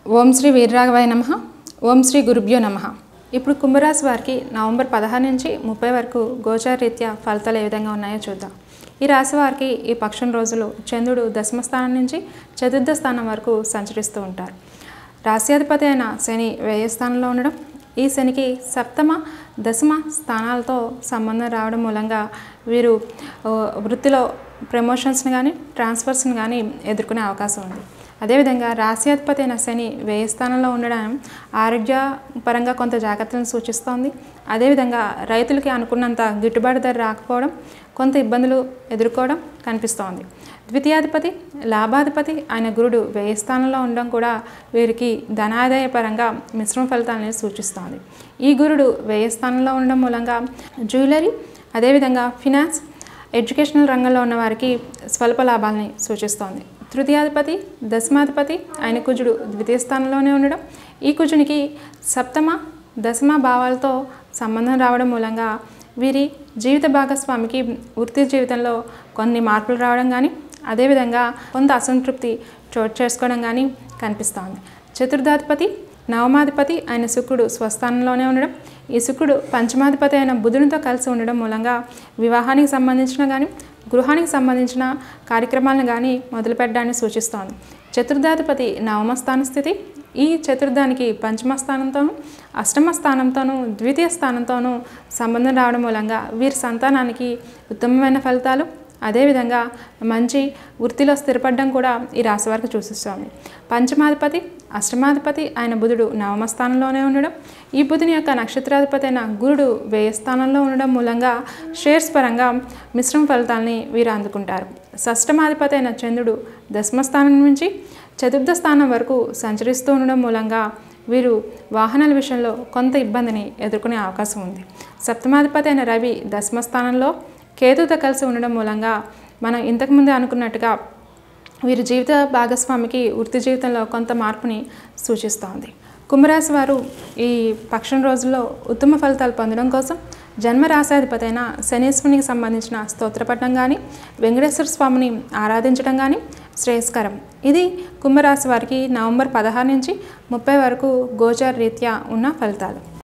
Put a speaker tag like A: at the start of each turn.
A: ఓం శ్రీ వీరరాఘవాయ నమ ఓం శ్రీ గురుభ్యో నమ ఇప్పుడు కుంభరాశి వారికి నవంబర్ పదహారు నుంచి ముప్పై వరకు గోచార రీత్యా ఫలితాలు ఏ విధంగా ఉన్నాయో చూద్దాం ఈ రాశి వారికి ఈ పక్షం రోజులు చంద్రుడు దశమ స్థానం నుంచి చతుర్థ స్థానం వరకు సంచరిస్తూ ఉంటారు రాశ్యాధిపతి అయిన శని వ్యయ స్థానంలో ఉండడం ఈ శనికి సప్తమ దశమ స్థానాలతో సంబంధం రావడం మూలంగా వీరు ఆ, వృత్తిలో ప్రమోషన్స్ని కానీ ట్రాన్స్ఫర్స్ని కానీ ఎదుర్కొనే అవకాశం ఉంది అదేవిధంగా రాశ్యాధిపతి అయిన శని వ్యయ స్థానంలో ఉండడం ఆరోగ్య పరంగా కొంత జాగ్రత్తలను సూచిస్తోంది అదేవిధంగా రైతులకి అనుకున్నంత గిట్టుబాటు ధర రాకపోవడం కొంత ఇబ్బందులు ఎదుర్కోవడం కనిపిస్తోంది ద్వితీయాధిపతి లాభాధిపతి ఆయన గురుడు వ్యయ స్థానంలో ఉండడం కూడా వీరికి ధనాదాయ పరంగా మిశ్రమ ఫలితాలని సూచిస్తోంది ఈ గురుడు వ్యయ స్థానంలో ఉండడం మూలంగా జ్యువెలరీ అదేవిధంగా ఫినాన్స్ ఎడ్యుకేషనల్ రంగంలో ఉన్న వారికి స్వల్ప లాభాలని సూచిస్తోంది తృతీయాధిపతి దశమాధిపతి ఆయన కుజుడు ద్వితీయ స్థానంలోనే ఉండడం ఈ కుజునికి సప్తమ దశమ భావాలతో సంబంధం రావడం మూలంగా వీరి జీవిత భాగస్వామికి వృత్తి జీవితంలో కొన్ని మార్పులు రావడం కానీ అదేవిధంగా కొంత అసంతృప్తి చోటు చేసుకోవడం కానీ కనిపిస్తోంది చతుర్థాధిపతి నవమాధిపతి అయిన శుక్రుడు స్వస్థానంలోనే ఉండడం ఈ శుక్రుడు పంచమాధిపతి అయిన బుధునితో కలిసి ఉండడం మూలంగా వివాహానికి సంబంధించిన కానీ గృహానికి సంబంధించిన కార్యక్రమాలను కానీ మొదలుపెట్టడాన్ని సూచిస్తోంది చతుర్థాధిపతి నవమ స్థాన స్థితి ఈ చతుర్థానికి పంచమ స్థానంతోనూ అష్టమ స్థానంతోనూ ద్వితీయ స్థానంతోనూ సంబంధం రావడం మూలంగా వీరి సంతానానికి ఉత్తమమైన ఫలితాలు అదేవిధంగా మంచి వృత్తిలో స్థిరపడడం కూడా ఈ రాశి వారికి సూచిస్తోంది పంచమాధిపతి అష్టమాధిపతి ఆయన బుధుడు నవమ స్థానంలోనే ఉండడం ఈ బుధుని యొక్క నక్షత్రాధిపతి అయిన గురుడు వ్యయ స్థానంలో ఉండడం మూలంగా షేర్స్ పరంగా మిశ్రమ ఫలితాలని వీరు అందుకుంటారు షష్టమాధిపతి అయిన చంద్రుడు దశమ స్థానం నుంచి చతుర్థ స్థానం వరకు సంచరిస్తూ ఉండడం మూలంగా వీరు వాహనాల విషయంలో కొంత ఇబ్బందిని ఎదుర్కొనే అవకాశం ఉంది సప్తమాధిపతి అయిన రవి దశమ స్థానంలో కేతుతో కలిసి ఉండడం మూలంగా మనం ఇంతకుముందే అనుకున్నట్టుగా వీరి జీవిత భాగస్వామికి వృత్తి జీవితంలో కొంత మార్పుని సూచిస్తోంది కుంభరాశి వారు ఈ పక్షం రోజుల్లో ఉత్తమ ఫలితాలు పొందడం కోసం జన్మ రాశాధిపతి అయిన శనీశ్వరునికి సంబంధించిన స్తోత్రపఠనం కానీ వెంకటేశ్వర స్వామిని ఆరాధించడం కానీ శ్రేయస్కరం ఇది కుంభరాశి వారికి నవంబర్ పదహారు నుంచి ముప్పై వరకు గోచార రీత్యా ఉన్న ఫలితాలు